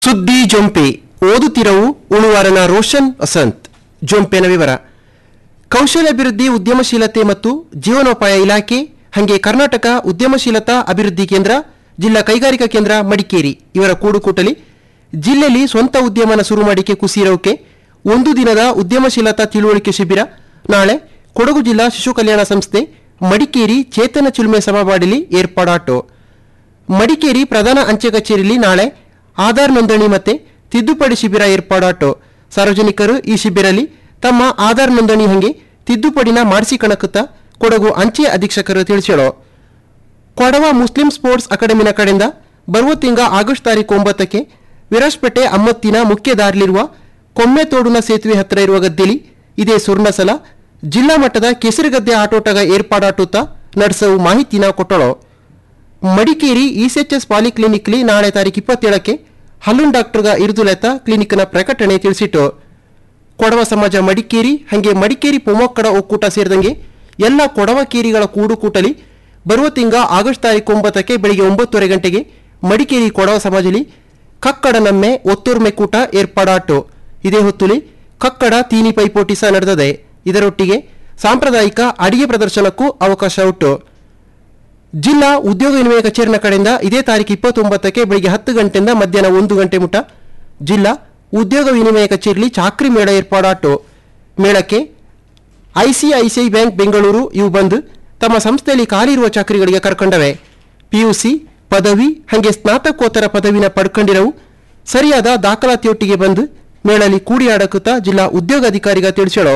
ಸುದ್ದಿ ಜೊಂಪೆ ಓದುತ್ತಿರವು ಉಳುವಾರನ ರೋಷನ್ ವಸಂತ್ ಜೊಂಪೆನ ವಿವರ ಕೌಶಲ್ಯಾಭಿವೃದ್ಧಿ ಉದ್ಯಮಶೀಲತೆ ಮತ್ತು ಜೀವನೋಪಾಯ ಇಲಾಖೆ ಹಂಗೆ ಕರ್ನಾಟಕ ಉದ್ಯಮಶೀಲತಾ ಅಭಿವೃದ್ಧಿ ಕೇಂದ್ರ ಜಿಲ್ಲಾ ಕೈಗಾರಿಕಾ ಕೇಂದ್ರ ಮಡಿಕೇರಿ ಇವರ ಕೂಡುಕೂಟಲಿ ಜಿಲ್ಲೆಯಲ್ಲಿ ಸ್ವಂತ ಉದ್ಯಮನ ಶುರು ಮಾಡಿಕೆ ಕುಸಿರೋಕೆ ಒಂದು ದಿನದ ಉದ್ಯಮಶೀಲತಾ ತಿಳುವಳಿಕೆ ಶಿಬಿರ ನಾಳೆ ಕೊಡಗು ಜಿಲ್ಲಾ ಶಿಶು ಕಲ್ಯಾಣ ಸಂಸ್ಥೆ ಮಡಿಕೇರಿ ಚೇತನ ಚಿಲುಮೆ ಸಭಾವಾಡಿಲಿ ಏರ್ಪಾಡಾಟೋ ಮಡಿಕೇರಿ ಪ್ರಧಾನ ಅಂಚೆ ಕಚೇರಿಯಲ್ಲಿ ನಾಳೆ ಆಧಾರ್ ನೋಂದಣಿ ಮತ್ತೆ ತಿದ್ದುಪಡಿ ಶಿಬಿರ ಏರ್ಪಾಡಾಟೋ ಸಾರ್ವಜನಿಕರು ಈ ಶಿಬಿರಲ್ಲಿ ತಮ್ಮ ಆಧಾರ್ ನೋಂದಣಿ ಹಂಗೆ ತಿದ್ದುಪಡಿನ ಮಾಡಿಸಿಕಣಕುತ್ತ ಕೊಡಗು ಅಂಚೆ ಅಧೀಕ್ಷಕರು ತಿಳಿಸ್ಯಾಳೋ ಕೊಡವ ಮುಸ್ಲಿಂ ಸ್ಪೋರ್ಟ್ಸ್ ಅಕಾಡೆಮಿನ ಕಡೆಯಿಂದ ಬರುವ ತಿಂಗ ಆಗಸ್ಟ್ ತಾರೀಕು ಒಂಬತ್ತಕ್ಕೆ ವಿರಾಜ್ಪೇಟೆ ಅಮ್ಮತ್ತಿನ ಮುಖ್ಯ ದಾರಿಲಿರುವ ಕೊಮ್ಮೆತೋಡುನ ಸೇತುವೆ ಹತ್ತಿರ ಇರುವ ಗದ್ದೆಲಿ ಇದೇ ಸುರ್ಣಸಲ ಜಿಲ್ಲಾ ಮಟ್ಟದ ಕೆಸರುಗದ್ದೆ ಆಟೋಟಗ ಏರ್ಪಾಡಾಟುತ್ತ ನಡೆಸವು ಮಾಹಿತಿನ ಕೊಟ್ಟಳೋ ಮಡಿಕೇರಿ ಇಸಿಎಚ್ಎಸ್ ಪಾಲಿಕ್ಲಿನಿಕ್ಲಿ ನಾಳೆ ತಾರೀಕು ಇಪ್ಪತ್ತೇಳಕ್ಕೆ ಹಲ್ಲುನ್ ಡಾಕ್ಟರ್ಗ ಇರುದುಲೆತ್ತ ಕ್ಲಿನಿಕ್ನ ಪ್ರಕಟಣೆ ತಿಳಿಸಿಟ್ಟು ಕೊಡವ ಸಮಾಜ ಮಡಿಕೇರಿ ಹಂಗೆ ಮಡಿಕೇರಿ ಪೊಮೊಕ್ಕಡ ಒಕ್ಕೂಟ ಸೇರಿದಂಗೆ ಎಲ್ಲ ಕೊಡವ ಕೇರಿಗಳ ಕೂಡುಕೂಟಲಿ ಬರುವ ತಿಂಗ ಆಗಸ್ಟ್ ತಾರೀಕು ಒಂಬತ್ತಕ್ಕೆ ಬೆಳಿಗ್ಗೆ ಒಂಬತ್ತುವರೆ ಗಂಟೆಗೆ ಮಡಿಕೇರಿ ಕೊಡವ ಸಮಾಜಲಿ ಕಕ್ಕಡ ನಮ್ಮೆ ಒತ್ತೂರ್ಮೆ ಕೂಟ ಏರ್ಪಾಡಾಟು ಇದೇ ಹೊತ್ತುಲಿ ಕಕ್ಕಡ ತೀನಿ ಪೈಪೋಟಿ ಸಹ ನಡೆದದೆ ಇದರೊಟ್ಟಿಗೆ ಸಾಂಪ್ರದಾಯಿಕ ಅಡಿಗೆ ಪ್ರದರ್ಶನಕ್ಕೂ ಅವಕಾಶ ಉಂಟು ಜಿಲ್ಲಾ ಉದ್ಯೋಗ ವಿನಿಮಯ ಕಚೇರಿನ ಕಡೆಯಿಂದ ಇದೇ ತಾರೀಕು ಇಪ್ಪತ್ತೊಂಬತ್ತಕ್ಕೆ ಬೆಳಿಗ್ಗೆ ಹತ್ತು ಗಂಟೆಯಿಂದ ಮಧ್ಯಾಹ್ನ ಒಂದು ಗಂಟೆ ಮುಟ ಜಿಲ್ಲಾ ಉದ್ಯೋಗ ವಿನಿಮಯ ಕಚೇರಿಯಲ್ಲಿ ಚಾಕ್ರಿ ಮೇಳ ಏರ್ಪಾಡಾಟು ಮೇಳಕ್ಕೆ ಐಸಿಐಸಿಐ ಬ್ಯಾಂಕ್ ಬೆಂಗಳೂರು ಇವು ಬಂದು ತಮ್ಮ ಸಂಸ್ಥೆಯಲ್ಲಿ ಖಾಲಿ ಇರುವ ಚಾಕರಿಗಳಿಗೆ ಕರ್ಕೊಂಡವೆ ಪಿಯುಸಿ ಪದವಿ ಹಾಗೆ ಸ್ನಾತಕೋತ್ತರ ಪದವಿನ ಪಡ್ಕೊಂಡಿರವು ಸರಿಯಾದ ದಾಖಲಾತಿಯೊಟ್ಟಿಗೆ ಬಂದು ಮೇಳಲ್ಲಿ ಕೂಡಿಯಾಡಕುತ್ತ ಜಿಲ್ಲಾ ಉದ್ಯೋಗಾಧಿಕಾರಿಗ ತಿಳಿಸೋಳು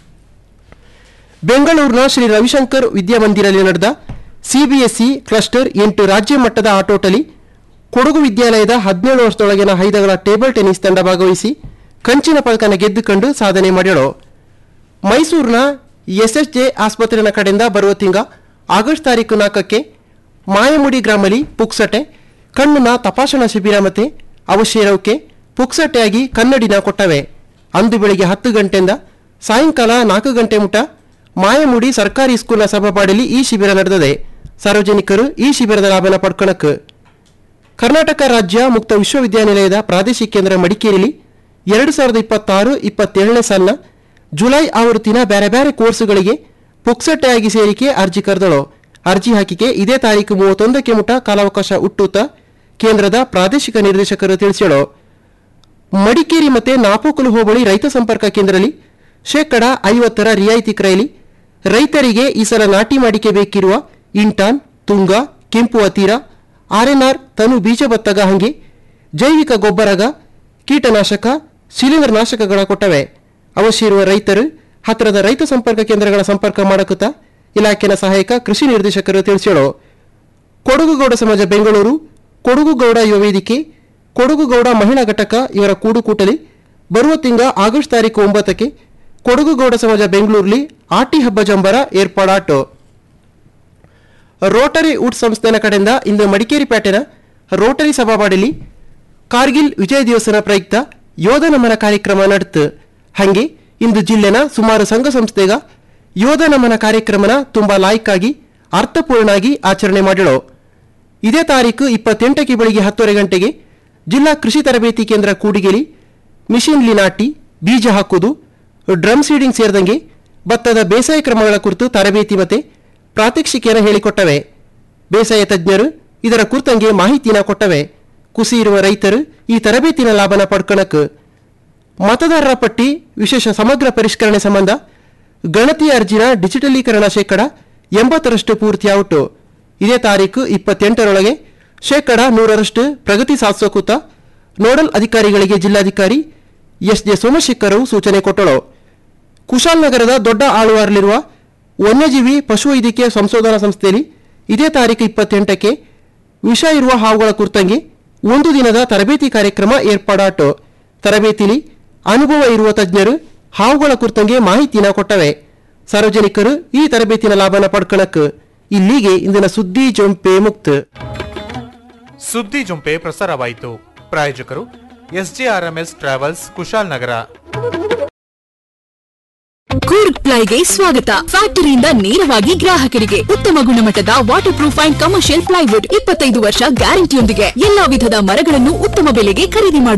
ಬೆಂಗಳೂರಿನ ಶ್ರೀ ರವಿಶಂಕರ್ ವಿದ್ಯಾಮಂದಿರಲ್ಲಿ ನಡೆದ ಸಿಬಿಎಸ್ಇ ಕ್ಲಸ್ಟರ್ ಎಂಟು ರಾಜ್ಯ ಮಟ್ಟದ ಆಟೋಟಲಿ ಕೊಡಗು ವಿದ್ಯಾಲಯದ ಹದಿನೇಳು ವರ್ಷದೊಳಗಿನ ಹೈದಗಳ ಟೇಬಲ್ ಟೆನ್ನಿಸ್ ತಂಡ ಭಾಗವಹಿಸಿ ಕಂಚಿನ ಪದಕನ ಗೆದ್ದುಕೊಂಡು ಸಾಧನೆ ಮಾಡ್ಯಳು ಮೈಸೂರಿನ ಎಸ್ಎಸ್ಜೆ ಆಸ್ಪತ್ರೆನ ಕಡೆಯಿಂದ ಬರುವ ತಿಂಗ ಆಗಸ್ಟ್ ತಾರೀಕು ನಾಲ್ಕಕ್ಕೆ ಮಾಯಮುಡಿ ಗ್ರಾಮಲಿ ಪುಕ್ಸಟೆ ಕಣ್ಣಿನ ತಪಾಸಣಾ ಶಿಬಿರ ಮತ್ತೆ ಅವಶ್ಯರವಕ್ಕೆ ಪುಕ್ಸಟೆಯಾಗಿ ಕನ್ನಡಿನ ಕೊಟ್ಟವೆ ಅಂದು ಬೆಳಿಗ್ಗೆ ಹತ್ತು ಗಂಟೆಯಿಂದ ಸಾಯಂಕಾಲ ನಾಲ್ಕು ಗಂಟೆ ಮುಟ ಮಾಯಮುಡಿ ಸರ್ಕಾರಿ ಸ್ಕೂಲ್ನ ಸಭಾಪಾಡಲಿ ಈ ಶಿಬಿರ ನಡೆದಿದೆ ಸಾರ್ವಜನಿಕರು ಈ ಶಿಬಿರದ ಲಾಭನ ಪಡ್ಕೊಳಕ್ಕೆ ಕರ್ನಾಟಕ ರಾಜ್ಯ ಮುಕ್ತ ವಿಶ್ವವಿದ್ಯಾನಿಲಯದ ಪ್ರಾದೇಶಿಕ ಕೇಂದ್ರ ಮಡಿಕೇರಿಲಿ ಎರಡು ಸಾವಿರದ ಇಪ್ಪತ್ತಾರು ಇಪ್ಪತ್ತೇಳನೇ ಸಾಲಿನ ಜುಲೈ ಆವೃತ್ತಿನ ಬೇರೆ ಬೇರೆ ಕೋರ್ಸುಗಳಿಗೆ ಪುಕ್ಸಟ್ಟೆಯಾಗಿ ಸೇರಿಕೆ ಅರ್ಜಿ ಕರೆದಳು ಅರ್ಜಿ ಹಾಕಿಕೆ ಇದೇ ತಾರೀಕು ಮೂವತ್ತೊಂದಕ್ಕೆ ಮುಟ ಕಾಲಾವಕಾಶ ಹುಟ್ಟುತ್ತ ಕೇಂದ್ರದ ಪ್ರಾದೇಶಿಕ ನಿರ್ದೇಶಕರು ತಿಳಿಸ್ಯಾಳು ಮಡಿಕೇರಿ ಮತ್ತೆ ನಾಪೋಕಲು ಹೋಬಳಿ ರೈತ ಸಂಪರ್ಕ ಕೇಂದ್ರದಲ್ಲಿ ಶೇಕಡ ಐವತ್ತರ ರಿಯಾಯಿತಿ ಕ್ರಯಲಿ ರೈತರಿಗೆ ಈ ಸಲ ನಾಟಿ ಮಾಡಿಕೆ ಬೇಕಿರುವ ಇಂಟಾನ್ ತುಂಗ ಕೆಂಪು ಅತೀರ ಆರ್ಎನ್ಆರ್ ತನು ಬೀಜ ಭತ್ತಗ ಹಂಗೆ ಜೈವಿಕ ಗೊಬ್ಬರಗ ಕೀಟನಾಶಕ ಶಿಲೀಂಧ್ರ ನಾಶಕಗಳ ಕೊಟ್ಟವೆ ಅವಶ್ಯ ಇರುವ ರೈತರು ಹತ್ತಿರದ ರೈತ ಸಂಪರ್ಕ ಕೇಂದ್ರಗಳ ಸಂಪರ್ಕ ಮಾಡಕುತ್ತ ಇಲಾಖೆನ ಸಹಾಯಕ ಕೃಷಿ ನಿರ್ದೇಶಕರು ತಿಳಿಸ್ಯಾಳು ಕೊಡಗುಗೌಡ ಸಮಾಜ ಬೆಂಗಳೂರು ಕೊಡಗುಗೌಡ ಯುವ ವೇದಿಕೆ ಕೊಡಗುಗೌಡ ಮಹಿಳಾ ಘಟಕ ಇವರ ಕೂಡುಕೂಟಲಿ ಬರುವ ತಿಂಗ ಆಗಸ್ಟ್ ತಾರೀಕು ಒಂಬತ್ತಕ್ಕೆ ಕೊಡಗುಗೌಡ ಸಮಾಜ ಬೆಂಗಳೂರಲ್ಲಿ ಆಟಿ ಹಬ್ಬ ಜಂಬರ ಏರ್ಪಾಡಾಟು ರೋಟರಿ ವುಡ್ ಸಂಸ್ಥೆನ ಕಡೆಯಿಂದ ಇಂದು ಮಡಿಕೇರಿ ಪೇಟೆನ ರೋಟರಿ ಸಭಾವಾಡಲಿ ಕಾರ್ಗಿಲ್ ವಿಜಯ ದಿವಸನ ಪ್ರಯುಕ್ತ ಯೋಧ ನಮನ ಕಾರ್ಯಕ್ರಮ ನಡೆತು ಹಂಗೆ ಇಂದು ಜಿಲ್ಲೆನ ಸುಮಾರು ಸಂಘ ಸಂಸ್ಥೆಗ ಯೋಧ ನಮನ ಕಾರ್ಯಕ್ರಮನ ತುಂಬಾ ಲಾಯ್ಕಾಗಿ ಅರ್ಥಪೂರ್ಣಾಗಿ ಆಚರಣೆ ಮಾಡಳು ಇದೇ ತಾರೀಕು ಇಪ್ಪತ್ತೆಂಟಕ್ಕೆ ಬೆಳಿಗ್ಗೆ ಹತ್ತುವರೆ ಗಂಟೆಗೆ ಜಿಲ್ಲಾ ಕೃಷಿ ತರಬೇತಿ ಕೇಂದ್ರ ಕೂಡಿಗೆಲಿ ಮಿಷಿನ್ಲಿ ನಾಟಿ ಬೀಜ ಹಾಕುವುದು ಡ್ರಮ್ ಸೀಡಿಂಗ್ ಸೇರಿದಂಗೆ ಭತ್ತದ ಬೇಸಾಯ ಕ್ರಮಗಳ ಕುರಿತು ತರಬೇತಿ ಮತ್ತೆ ಪ್ರಾತ್ಯಕ್ಷಿಕೆಯನ್ನು ಹೇಳಿಕೊಟ್ಟವೆ ಬೇಸಾಯ ತಜ್ಞರು ಇದರ ಕುರಿತಂಗೆ ಮಾಹಿತಿನ ಕೊಟ್ಟವೆ ಕುಸಿ ಇರುವ ರೈತರು ಈ ತರಬೇತಿನ ಲಾಭನ ಪಡ್ಕೊಳಕ್ ಮತದಾರರ ಪಟ್ಟಿ ವಿಶೇಷ ಸಮಗ್ರ ಪರಿಷ್ಕರಣೆ ಸಂಬಂಧ ಗಣತಿ ಅರ್ಜಿನ ಡಿಜಿಟಲೀಕರಣ ಶೇಕಡ ಎಂಬತ್ತರಷ್ಟು ಪೂರ್ತಿ ಔಟು ಇದೇ ತಾರೀಕು ಇಪ್ಪತ್ತೆಂಟರೊಳಗೆ ಶೇಕಡ ನೂರರಷ್ಟು ಪ್ರಗತಿ ಸಾಧಿಸೋಕೂತ ನೋಡಲ್ ಅಧಿಕಾರಿಗಳಿಗೆ ಜಿಲ್ಲಾಧಿಕಾರಿ ಎಸ್ ಜೆ ಸೋಮಶೇಖರ್ ಸೂಚನೆ ಕೊಟ್ಟಳು ಕುಶಾಲನಗರದ ದೊಡ್ಡ ಆಳುವಾರಲಿರುವ ವನ್ಯಜೀವಿ ಪಶುವೈದ್ಯಕೀಯ ಸಂಶೋಧನಾ ಸಂಸ್ಥೆಯಲ್ಲಿ ಇದೇ ತಾರೀಕು ಇಪ್ಪತ್ತೆಂಟಕ್ಕೆ ವಿಷ ಇರುವ ಹಾವುಗಳ ಕುರಿತಂಗೆ ಒಂದು ದಿನದ ತರಬೇತಿ ಕಾರ್ಯಕ್ರಮ ಏರ್ಪಾಡಾಟು ತರಬೇತಿಲಿ ಅನುಭವ ಇರುವ ತಜ್ಞರು ಹಾವುಗಳ ಕುರಿತಂಗೆ ಮಾಹಿತಿನ ಕೊಟ್ಟವೆ ಸಾರ್ವಜನಿಕರು ಈ ತರಬೇತಿನ ಲಾಭನ ಪಡ್ಕೊಳಕ್ ಇಲ್ಲಿಗೆ ಇಂದಿನ ಸುದ್ದಿ ಜೊಂಪೆ ಮುಕ್ತ ಸುದ್ದಿ ಜುಂಪೆ ಪ್ರಸಾರವಾಯಿತು ಪ್ರಾಯೋಜಕರು ಎಸ್ಜೆಆರ್ಎಂಎಸ್ ಟ್ರಾವೆಲ್ಸ್ ಕುಶಾಲ್ನಗರ ಕೂರ್ಗ್ ಪ್ಲೈಗೆ ಸ್ವಾಗತ ಫ್ಯಾಕ್ಟರಿಯಿಂದ ನೇರವಾಗಿ ಗ್ರಾಹಕರಿಗೆ ಉತ್ತಮ ಗುಣಮಟ್ಟದ water proof and commercial plywood ಇಪ್ಪತ್ತೈದು ವರ್ಷ ಗ್ಯಾರಂಟಿಯೊಂದಿಗೆ ಎಲ್ಲಾ ವಿಧದ ಮರಗಳನ್ನು ಉತ್ತಮ ಬೆಲೆಗೆ ಖರೀದಿ ಮಾಡಬಹುದು